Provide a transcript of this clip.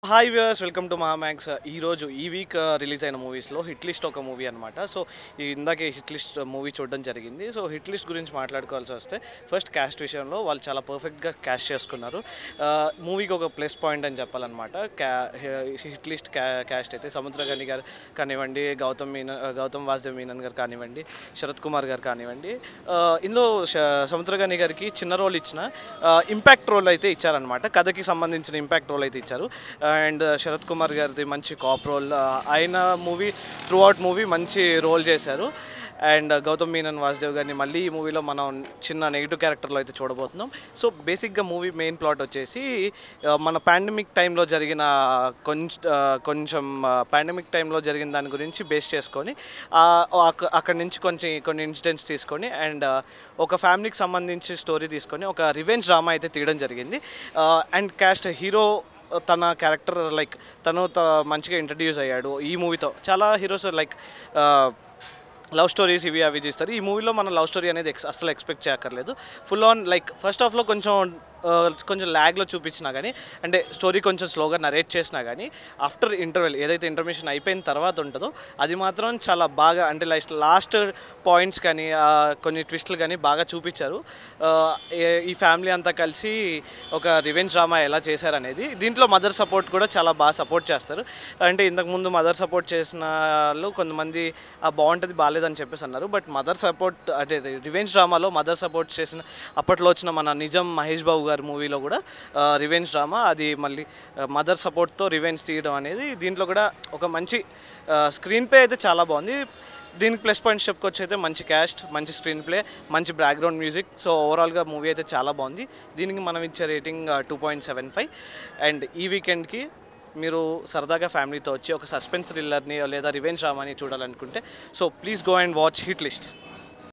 hi viewers welcome to మహామ్యాక్స్ ఈరోజు ఈ వీక్ రిలీజ్ అయిన మూవీస్లో హిట్ లిస్ట్ ఒక మూవీ అనమాట సో ఈ ఇందాకే హిట్ లిస్ట్ మూవీ చూడడం జరిగింది సో హిట్ లిస్ట్ గురించి మాట్లాడుకోవాల్సి వస్తే ఫస్ట్ క్యాస్ట్ విషయంలో వాళ్ళు చాలా పర్ఫెక్ట్గా క్యాస్ట్ చేసుకున్నారు మూవీకి ఒక ప్లస్ పాయింట్ అని చెప్పాలన్నమాట క్యా హిట్ లిస్ట్ క్యా క్యాస్ట్ అయితే సముద్రగని గారు కానివ్వండి గౌతమ్ మీనన్ గౌతమ్ వాసుదేవ్ మీనన్ గారు కానివ్వండి శరత్ కుమార్ గారు కానివ్వండి ఆ, ఇందులో శ- సముద్రగని గారికి చిన్న రోల్ ఇచ్చిన ఇంపాక్ట్ రోల్ అయితే ఇచ్చారనమాట కథకి సంబంధించిన ఇంపాక్ట్ రోల్ అయితే ఇచ్చారు అండ్ శరత్ కుమార్ గారిది మంచి కాప్ రోల్ ఆయన మూవీ త్రూ అవుట్ మూవీ మంచి రోల్ చేశారు అండ్ గౌతమ్ మీనన్ వాసుదేవ్ గారిని మళ్ళీ ఈ మూవీలో మనం చిన్న నెగిటివ్ క్యారెక్టర్లో అయితే చూడబోతున్నాం సో బేసిక్గా మూవీ మెయిన్ ప్లాట్ వచ్చేసి ఆ, మన పాండమిక్ టైంలో జరిగిన కొంచెం కొంచెం పాండమిక్ టైంలో జరిగిన దాని గురించి బేస్ చేసుకొని ఆ, అక్క- అక్కడి నుంచి కొంచెం కొన్ని ఇన్సిడెంట్స్ తీసుకొని అండ్ ఒక ఫ్యామిలీకి సంబంధించి స్టోరీ తీసుకొని ఒక రివెంజ్ డ్రామా అయితే తీయడం జరిగింది అండ్ క్యాస్ట్ హీరో తన క్యారెక్టర్ లైక్ తను త- మంచిగా ఇంట్రడ్యూస్ అయ్యాడు ఈ మూవీతో చాలా హీరోస్ లైక్ లవ్ స్టోరీస్ ఇవి అవి చేస్తారు ఈ మూవీలో మన లవ్ స్టోరీ అనేది ఎక్స్ అస్సలు ఎక్స్పెక్ట్ చేయక్కర్లేదు ఫుల్ ఆన్ లైక్ ఫస్ట్ హాఫ్లో కొంచెం ఆ, కొంచెం ల్యాగ్లో చూపించినా కానీ అంటే స్టోరీ కొంచెం స్లోగా నరేట్ చేసినా కానీ ఆఫ్టర్ ఇంటర్వెల్ ఏదైతే ఇంటర్మేషన్ అయిపోయిన తర్వాత ఉంటుందో అది మాత్రం చాలా బాగా అంటే లైక్ లాస్ట్ పాయింట్స్ కానీ ఆ, కొన్ని ట్విస్ట్లు కానీ బాగా చూపించారు ఆ, ఏ- ఈ ఫ్యామిలీ అంతా కలిసి ఒక రివెంజ్ డ్రామా ఎలా చేశారనేది దీంట్లో మదర్ సపోర్ట్ కూడా చాలా బాగా సపోర్ట్ చేస్తారు అంటే ఇంతకు ముందు మదర్ సపోర్ట్ చేసిన వాళ్ళు కొంతమంది "ఆ, బాగుంటుంది బాగాలేదని చెప్పేసి అన్నారు బట్ మదర్ సపోర్ట్ అంటే రివెంజ్ డ్రామాలో మదర్ సపోర్ట్ చేసిన అప్పట్లో వచ్చిన మన నిజం మహేష్ బాబు గారి మూవీలో కూడా రివెంజ్ డ్రామా అది మళ్ళీ మదర్ సపోర్ట్తో రివెంజ్ తీయడం అనేది దీంట్లో కూడా ఒక మంచి స్క్రీన్ ప్లే అయితే చాలా బాగుంది దీనికి ప్లస్ పాయింట్స్ చెప్పుకోవచ్చు అయితే మంచి క్యాస్ట్ మంచి స్క్రీన్ ప్లే మంచి బ్యాక్గ్రౌండ్ మ్యూజిక్ సో ఓవరాల్గా మూవీ అయితే చాలా బాగుంది దీనికి మనం ఇచ్చే rating two point seven five and ఈ వీకెండ్కి మీరు సరదాగా ఫ్యామిలీతో వచ్చి ఒక సస్పెన్స్ థ్రిల్లర్ని లేదా రివెంజ్ డ్రామాని చూడాలనుకుంటే so please go and watch hit list